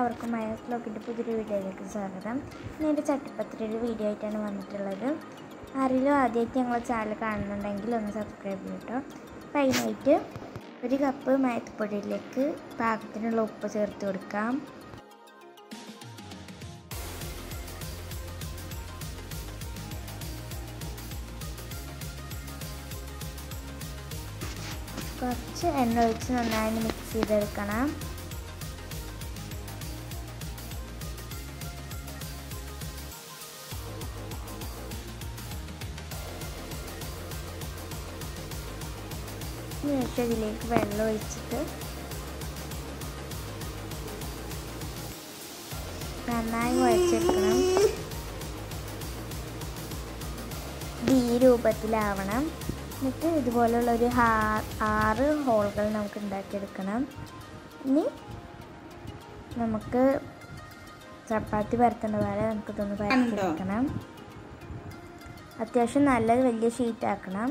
എല്ലാവർക്കും മയസ് ലോക്കിൻ്റെ പുതിയൊരു വീഡിയോയിലേക്ക് സ്വാഗതം ഞാൻ എൻ്റെ ചട്ടിപ്പത്തിരിയുടെ വീഡിയോ ആയിട്ടാണ് വന്നിട്ടുള്ളത് ആരെങ്കിലും ആദ്യമായിട്ട് ഞങ്ങളെ ചാനൽ കാണുന്നുണ്ടെങ്കിൽ ഒന്ന് സബ്സ്ക്രൈബ് ചെയ്യും കേട്ടോ അപ്പം അതിനായിട്ട് ഒരു കപ്പ് മയത്തപ്പൊടിയിലേക്ക് പാകത്തിനുള്ള ഉപ്പ് ചേർത്ത് കൊടുക്കാം കുറച്ച് എണ്ണ ഒഴിച്ച് നന്നായി മിക്സ് ചെയ്തെടുക്കണം ശേഷം ഇതിലേക്ക് വെള്ളം ഒഴിച്ചിട്ട് നന്നായി കുഴച്ചെടുക്കണം ഇത് ഈ രൂപത്തിലാവണം എന്നിട്ട് ഇതുപോലുള്ള ഒരു ഹാ ആറ് ഹോളുകൾ നമുക്ക് ഉണ്ടാക്കിയെടുക്കണം ഇനി നമുക്ക് ചപ്പാത്തി പരത്തേണ്ട പോലെ നമുക്കിതൊന്ന് പരത്തിയെടുക്കണം അത്യാവശ്യം നല്ല വലിയ ഷീറ്റ് ആക്കണം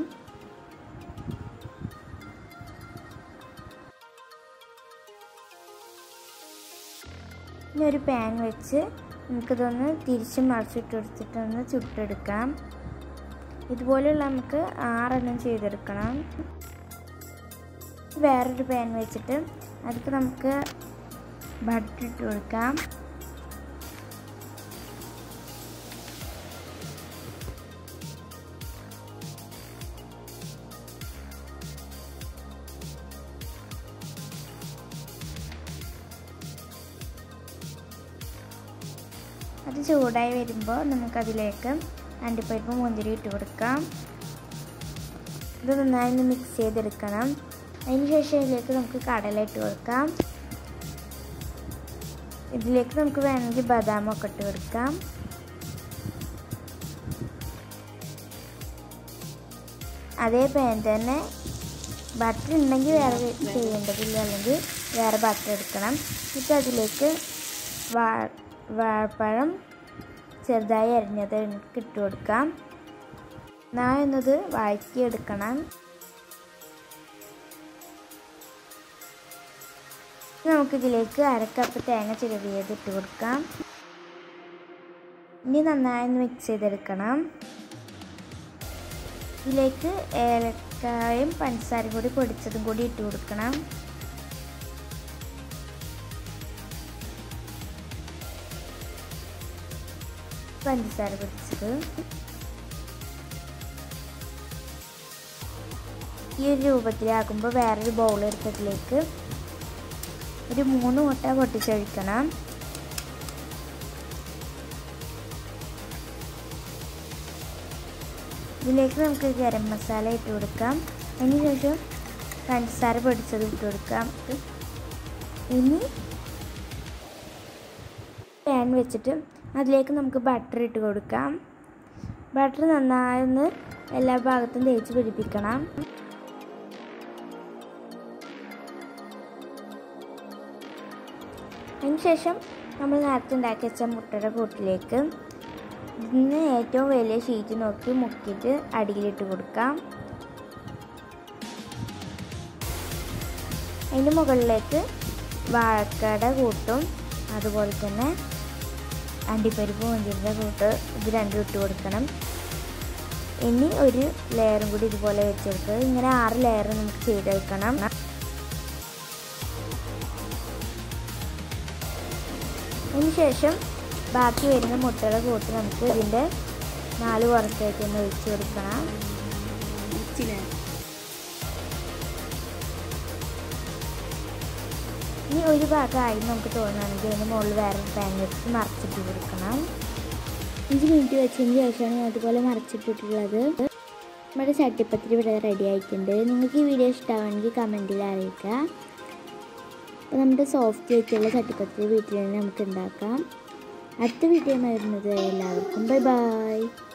ഇനി ഒരു പാൻ വെച്ച് നമുക്കിതൊന്ന് തിരിച്ച് മറിച്ചിട്ട് കൊടുത്തിട്ടൊന്ന് ചുട്ടെടുക്കാം ഇതുപോലെയുള്ള നമുക്ക് ആറെണ്ണം ചെയ്തെടുക്കണം വേറൊരു പാൻ വെച്ചിട്ട് അതിലേക്ക് നമുക്ക് ബട്ടർ ഇട്ട് കൊടുക്കാം അത് ചൂടായി വരുമ്പോൾ നമുക്കതിലേക്ക് അണ്ടിപ്പരിപ്പ് മുന്തിരി ഇട്ട് കൊടുക്കാം ഇത് നന്നായി ഒന്ന് മിക്സ് ചെയ്തെടുക്കണം അതിന് ശേഷം ഇതിലേക്ക് നമുക്ക് കടല ഇട്ട് കൊടുക്കാം ഇതിലേക്ക് നമുക്ക് വേണമെങ്കിൽ ബദാമൊക്കെ ഇട്ട് കൊടുക്കാം അതേ പാൻ തന്നെ ബട്ടർ ഉണ്ടെങ്കിൽ വേറെ ചെയ്യേണ്ടതില്ല അല്ലെങ്കിൽ വേറെ ബട്ടർ എടുക്കണം എന്നിട്ട് അതിലേക്ക് വാ വാഴപ്പഴം ചെറുതായി അരിഞ്ഞത് ഇട്ട് കൊടുക്കാം നാ എന്നത് വഴറ്റിയെടുക്കണം നമുക്കിതിലേക്ക് അരക്കപ്പ് തേങ്ങ ചിരവിയത് ഇട്ട് കൊടുക്കാം ഇനി നന്നായി ഒന്ന് മിക്സ് ചെയ്തെടുക്കണം ഇതിലേക്ക് ഏലക്കായും പഞ്ചസാരയും കൂടി പൊടിച്ചതും കൂടി ഇട്ട് കൊടുക്കണം പഞ്ചസാര പൊടിച്ചത് ഈ ഒരു രൂപത്തിലാകുമ്പോൾ വേറൊരു ബൗൾ എടുത്തതിലേക്ക് ഒരു മൂന്ന് മുട്ട പൊട്ടിച്ചൊഴിക്കണം ഇതിലേക്ക് നമുക്ക് ഗരം മസാല ഇട്ട് കൊടുക്കാം അതിന് ശേഷം പഞ്ചസാര പൊടിച്ചത് ഇട്ട് കൊടുക്കാം ഇനി പാൻ വെച്ചിട്ട് അതിലേക്ക് നമുക്ക് ബട്ടർ ഇട്ട് കൊടുക്കാം ബട്ടർ നന്നായി ഒന്ന് എല്ലാ ഭാഗത്തും തേച്ച് പിടിപ്പിക്കണം അതിനുശേഷം നമ്മൾ നേരത്തെ ഉണ്ടാക്കി വെച്ച മുട്ടയുടെ കൂട്ടിലേക്ക് ഇതിന് ഏറ്റവും വലിയ ഷീറ്റ് നോക്കി മുക്കിയിട്ട് അടിയിലിട്ട് കൊടുക്കാം അതിൻ്റെ മുകളിലേക്ക് വാഴക്കട കൂട്ടും അതുപോലെ തന്നെ അണ്ടിപ്പരിപ്പ് മുന്തിരിൻ്റെ കൂട്ട് ഇത് രണ്ടും ഇട്ട് കൊടുക്കണം ഇനി ഒരു ലെയറും കൂടി ഇതുപോലെ വെച്ചെടുത്ത് ഇങ്ങനെ ആറ് ലെയർ നമുക്ക് ചെയ്തെടുക്കണം അതിനുശേഷം ബാക്കി വരുന്ന മുട്ടയുടെ കൂട്ട് നമുക്ക് ഇതിൻ്റെ നാല് പുറത്തേക്ക് ഒന്ന് ഒഴിച്ചു കൊടുക്കണം ഇനി ഒരു ഭാഗമായി നമുക്ക് തോന്നുകയാണെങ്കിൽ അതിന് മുകളിൽ വേറെ പാൻ വെച്ച് മറച്ചിട്ട് കൊടുക്കണം അഞ്ച് മിനിറ്റ് വെച്ചതിന് ശേഷമാണ് ഞാൻ അതുപോലെ മറച്ചിട്ടിട്ടുള്ളത് നമ്മുടെ ചട്ടിപ്പത്തിരി ഇവിടെ റെഡി ആയിട്ടുണ്ട് നിങ്ങൾക്ക് ഈ വീഡിയോ ഇഷ്ടമാണെങ്കിൽ കമൻറ്റിൽ അറിയിക്കുക അപ്പോൾ നമ്മുടെ സോഫ്റ്റ് ആയിട്ടുള്ള ചട്ടിപ്പത്തിരി വീട്ടിൽ തന്നെ നമുക്ക് ഉണ്ടാക്കാം അടുത്ത വീഡിയോ വരുന്നത് എല്ലാവർക്കും ബൈ ബൈ